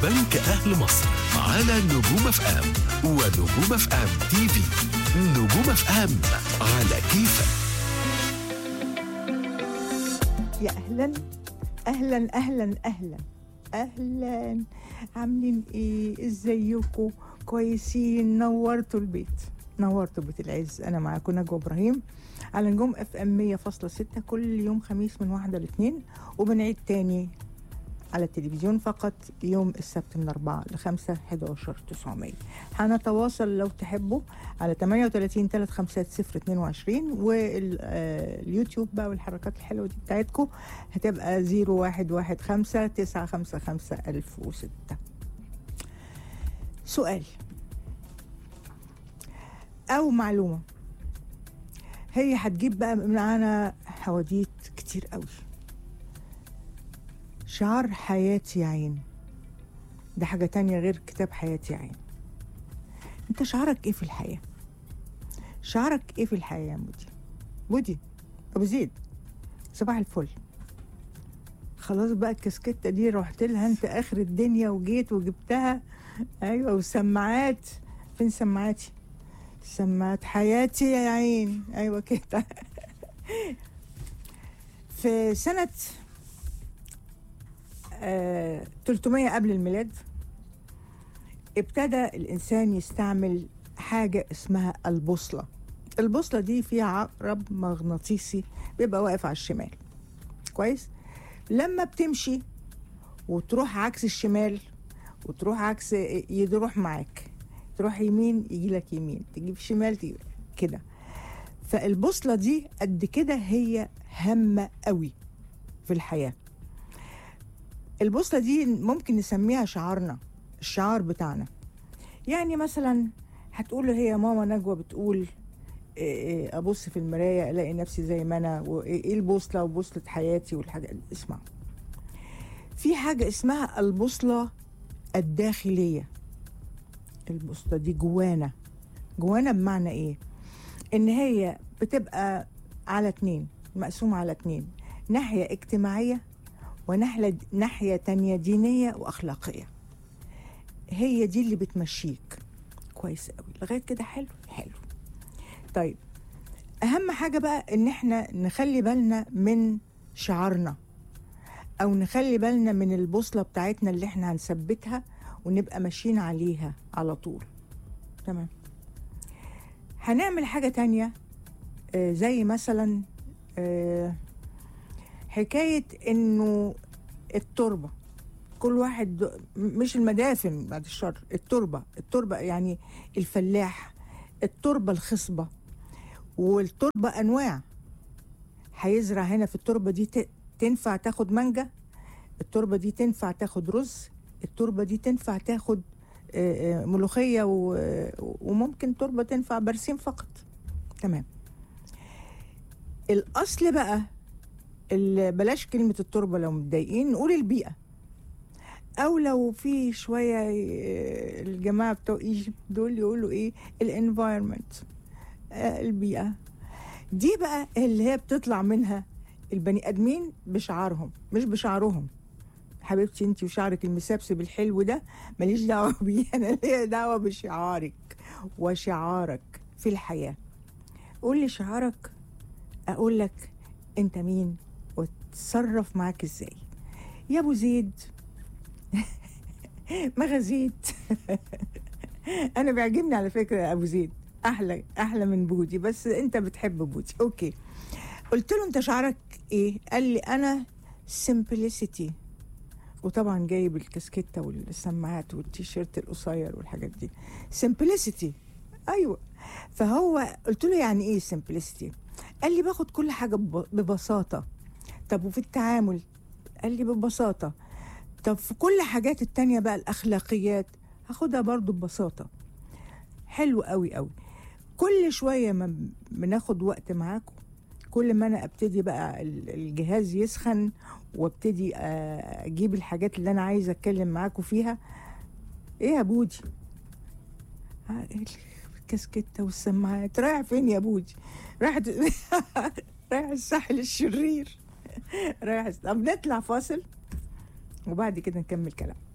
بنك أهل مصر على نجوم اف ام ونجوم اف ام تي في نجوم اف ام على كيفك يا اهلا اهلا اهلا اهلا اهلا عاملين ايه ازيكم كويسين نورتوا البيت نورتوا بيت العز انا معاكم نجوى ابراهيم على نجوم اف ام 100.6 كل يوم خميس من واحدة لاثنين وبنعيد تاني على التلفزيون فقط يوم السبت من 4 ل 5 11 900 هنتواصل لو تحبوا على 38 350 22 واليوتيوب بقى والحركات الحلوه دي بتاعتكم هتبقى 0115 955 1006 سؤال او معلومه هي هتجيب بقى معانا حواديت كتير قوي شعار حياتي عين ده حاجة تانية غير كتاب حياتي عين انت شعارك ايه في الحياة شعارك ايه في الحياة يا مودي مودي ابو زيد صباح الفل خلاص بقى الكسكتة دي رحت لها انت اخر الدنيا وجيت وجبتها ايوه وسماعات فين سماعاتي سماعات حياتي يا عين ايوه كده في سنة آه 300 قبل الميلاد ابتدى الإنسان يستعمل حاجة اسمها البوصلة البوصلة دي فيها عقرب مغناطيسي بيبقى واقف على الشمال كويس لما بتمشي وتروح عكس الشمال وتروح عكس يروح معاك تروح يمين يجي لك يمين تجيب شمال تجيب كده فالبوصلة دي قد كده هي هامة قوي في الحياه البوصلة دي ممكن نسميها شعارنا الشعار بتاعنا يعني مثلا هتقول هي ماما نجوى بتقول إيه ابص في المرايه الاقي نفسي زي ما انا وايه البوصله وبوصله حياتي والحاجه اسمع في حاجه اسمها البوصله الداخليه البوصله دي جوانا جوانا بمعنى ايه ان هي بتبقى على اتنين مقسومه على اتنين ناحيه اجتماعيه وناحية ناحية تانية دينية وأخلاقية هي دي اللي بتمشيك كويس قوي لغاية كده حلو حلو طيب أهم حاجة بقى إن إحنا نخلي بالنا من شعارنا أو نخلي بالنا من البوصلة بتاعتنا اللي إحنا هنثبتها ونبقى ماشيين عليها على طول تمام هنعمل حاجة تانية آه زي مثلا آه حكاية انه التربة كل واحد مش المدافن بعد الشر التربة التربة يعني الفلاح التربة الخصبة والتربة أنواع هيزرع هنا في التربة دي تنفع تاخد مانجا التربة دي تنفع تاخد رز التربة دي تنفع تاخد ملوخية وممكن تربة تنفع برسيم فقط تمام الأصل بقى بلاش كلمة التربة لو متضايقين نقول البيئة أو لو في شوية الجماعة بتوع ايجيبت دول يقولوا إيه الانفايرمنت البيئة دي بقى اللي هي بتطلع منها البني آدمين بشعارهم مش بشعرهم حبيبتي انت وشعرك المسبسب الحلو ده ماليش دعوة بيه أنا ليا دعوة بشعارك وشعارك في الحياة قول لي شعارك أقول لك أنت مين وتصرف معاك ازاي يا ابو زيد ما غزيت انا بيعجبني على فكره يا ابو زيد احلى احلى من بودي بس انت بتحب بودي اوكي قلت له انت شعرك ايه قال لي انا سمبلسيتي وطبعا جايب الكاسكيته والسماعات والتيشيرت القصير والحاجات دي سمبلسيتي ايوه فهو قلت له يعني ايه سمبلسيتي قال لي باخد كل حاجه ببساطه طب وفي التعامل قال لي ببساطة طب في كل حاجات التانية بقى الأخلاقيات هاخدها برضو ببساطة حلو قوي قوي كل شوية ما بناخد وقت معاكم كل ما أنا أبتدي بقى الجهاز يسخن وابتدي أجيب الحاجات اللي أنا عايزة أتكلم معاكم فيها إيه يا بودي الكاسكتة والسماعات رايح فين يا بودي رايح رايح الساحل الشرير رايح طب نطلع فاصل وبعد كده نكمل كلام